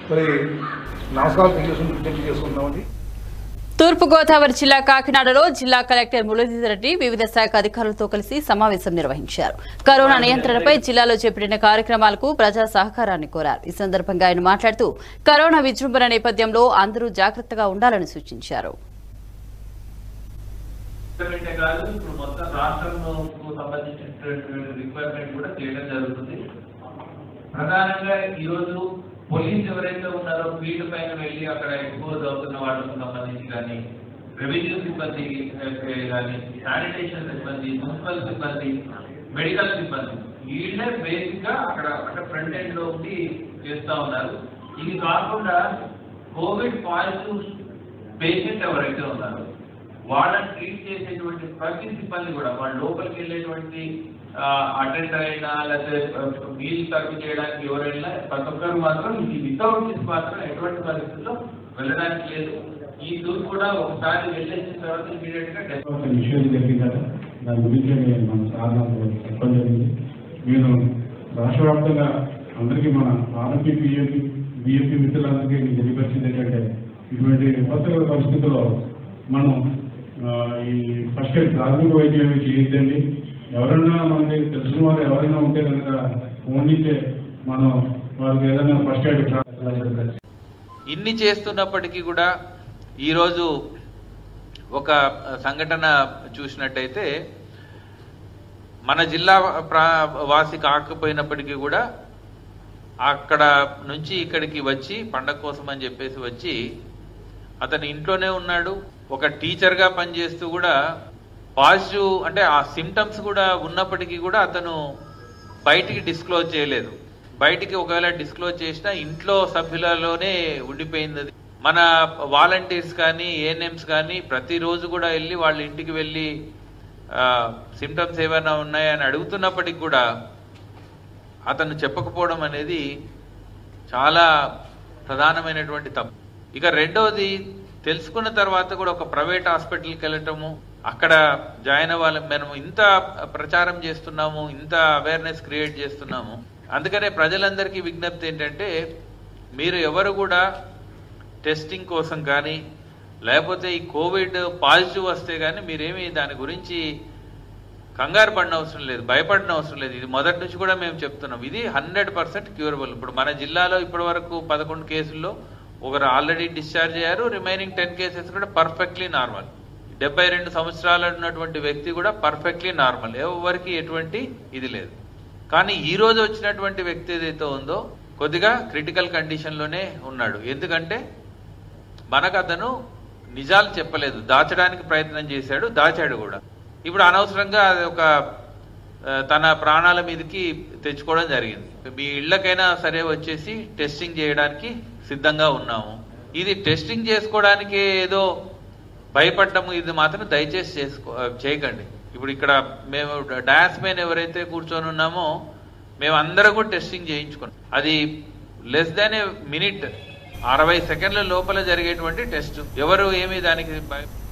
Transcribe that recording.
మరి నమస్కారం తెలియజేసుకుంటూ విజ్ఞప్తి చేసుకుంటున్నామండి తూర్పుగోదావరి జిల్లా కాకినాడలో జిల్లా కలెక్టర్ మురళీధర్ రెడ్డి వివిధ శాఖ అధికారులతో కలిసి సమావేశం నిర్వహించారు కరోనా నియంత్రణపై జిల్లాలో చేపట్టిన కార్యక్రమాలకు ప్రజా సహకారాన్ని కోరారు ఈ సందర్భంగా ఆయన మాట్లాడుతూ కరోనా విజృంభణ నేపథ్యంలో అందరూ జాగ్రత్తగా ఉండాలని సూచించారు ఇంటర్మీడియట్ కాదు ఇప్పుడు మొత్తం రాష్ట్రంలో సంబంధించినటువంటి రిక్వైర్మెంట్ కూడా చేయడం జరుగుతుంది ప్రధానంగా ఈరోజు పోలీస్ ఎవరైతే ఉన్నారో ఫీల్డ్ పైన వెళ్ళి అక్కడ ఎక్స్పోజ్ అవుతున్న వాళ్ళకి సంబంధించి కానీ రెవెన్యూ సిబ్బంది కానీ శానిటేషన్ సిబ్బంది మున్సిపల్ సిబ్బంది మెడికల్ సిబ్బంది వీళ్ళే బేసిక్ గా అక్కడ అంటే ఫ్రంట్ ఎండ్ లో ఉండి చేస్తా ఉన్నారు ఇది కాకుండా కోవిడ్ పాజిటివ్ పేషెంట్ ఎవరైతే ఉన్నారో వాళ్ళని ట్రీట్ చేసేటువంటి ప్రతి సిబ్బంది కూడా వాళ్ళ లోపలికి వెళ్ళేటువంటి అటెండర్ అయినా లేకపోతే మీల్ సర్వ్ చేయడానికి ఎవరైనా ప్రతి ఒక్కరు మాత్రం ఇది వితౌట్ దిస్ మాత్రం ఎటువంటి పరిస్థితుల్లో వెళ్ళడానికి లేదు ఈ టూర్ కూడా ఒకసారి వెళ్ళేసిన తర్వాత ఇమీడియట్ గా డెత్ ఒక విషయం జరిగింది కదా దాని గురించి నేను మన సార్ నాకు చెప్పడం జరిగింది నేను రాష్ట్ర వ్యాప్తంగా అందరికీ మన ఆర్ఎంపీ పిఎంపీ బిఎంపీ మిత్రులందరికీ నేను తెలియపరిచింది ఏంటంటే ఇటువంటి విపత్తుల పరిస్థితుల్లో మనం ఆ, ఈ ఫస్ట్ ఎయిడ్ ప్రాథమిక వైద్యం ఏమీ చేయొద్దండి ఎవరైనా మనకి తెలిసిన వారు ఎవరైనా ఉంటే కనుక ఫోన్ చేస్తే మనం వాళ్ళకి ఏదైనా ఫస్ట్ ఎయిడ్ ప్రా- ఇన్ని చేస్తున్నప్పటికీ కూడా ఈరోజు ఒక సంఘటన చూసినట్టయితే మన జిల్లా ప్రా వాసి కాకపోయినప్పటికీ కూడా అక్కడ నుంచి ఇక్కడికి వచ్చి పండగ కోసం అని చెప్పేసి వచ్చి అతను ఇంట్లోనే ఉన్నాడు ఒక టీచర్గా పనిచేస్తూ కూడా పాజిటివ్ అంటే ఆ సిమ్టమ్స్ కూడా ఉన్నప్పటికీ కూడా అతను బయటికి డిస్క్లోజ్ చేయలేదు బయటికి ఒకవేళ డిస్క్లోజ్ చేసినా ఇంట్లో సభ్యులలోనే ఉండిపోయింది అది మన వాలంటీర్స్ కానీ ఏఎన్ఎంస్ కానీ ప్రతిరోజు కూడా వెళ్ళి వాళ్ళ ఇంటికి వెళ్ళి సిమ్టమ్స్ ఏమైనా ఉన్నాయని అడుగుతున్నప్పటికి కూడా అతను చెప్పకపోవడం అనేది చాలా ప్రధానమైనటువంటి తప్పు ఇక రెండవది తెలుసుకున్న తర్వాత కూడా ఒక ప్రైవేట్ హాస్పిటల్కి వెళ్ళటము అక్కడ జాయిన్ అవ్వాలి మనం ఇంత ప్రచారం చేస్తున్నాము ఇంత అవేర్నెస్ క్రియేట్ చేస్తున్నాము అందుకనే ప్రజలందరికీ విజ్ఞప్తి ఏంటంటే మీరు ఎవరు కూడా టెస్టింగ్ కోసం కానీ లేకపోతే ఈ కోవిడ్ పాజిటివ్ వస్తే కానీ మీరేమి దాని గురించి కంగారు పడిన అవసరం లేదు భయపడిన అవసరం లేదు ఇది మొదటి నుంచి కూడా మేము చెప్తున్నాం ఇది హండ్రెడ్ పర్సెంట్ క్యూరబుల్ ఇప్పుడు మన జిల్లాలో ఇప్పటి వరకు పదకొండు కేసుల్లో ఒకరు ఆల్రెడీ డిశ్చార్జ్ అయ్యారు రిమైనింగ్ టెన్ కేసెస్ కూడా పర్ఫెక్ట్లీ నార్మల్ డెబ్బై రెండు సంవత్సరాలు ఉన్నటువంటి వ్యక్తి కూడా పర్ఫెక్ట్లీ నార్మల్ ఎవరికి ఎటువంటి ఇది లేదు కానీ ఈ రోజు వచ్చినటువంటి వ్యక్తి ఏదైతే ఉందో కొద్దిగా క్రిటికల్ కండిషన్లోనే ఉన్నాడు ఎందుకంటే మనకు అతను నిజాలు చెప్పలేదు దాచడానికి ప్రయత్నం చేశాడు దాచాడు కూడా ఇప్పుడు అనవసరంగా అది ఒక ఆ, తన ప్రాణాల మీదకి తెచ్చుకోవడం జరిగింది మీ ఇళ్ళకైనా సరే వచ్చేసి టెస్టింగ్ చేయడానికి సిద్ధంగా ఉన్నాము ఇది టెస్టింగ్ చేసుకోవడానికి ఏదో భయపడ్డము ఇది మాత్రం దయచేసి చేసుకో ఆ, చేయకండి ఇప్పుడు ఇక్కడ మేము డయాస్ మీద ఎవరైతే కూర్చొని ఉన్నామో మేము అందరం కూడా టెస్టింగ్ చేయించుకున్నాం అది లెస్ దాన్ ఏ మినిట్ అరవై సెకండ్ల లోపల జరిగేటువంటి టెస్ట్ ఎవరు ఏమి దానికి భయ-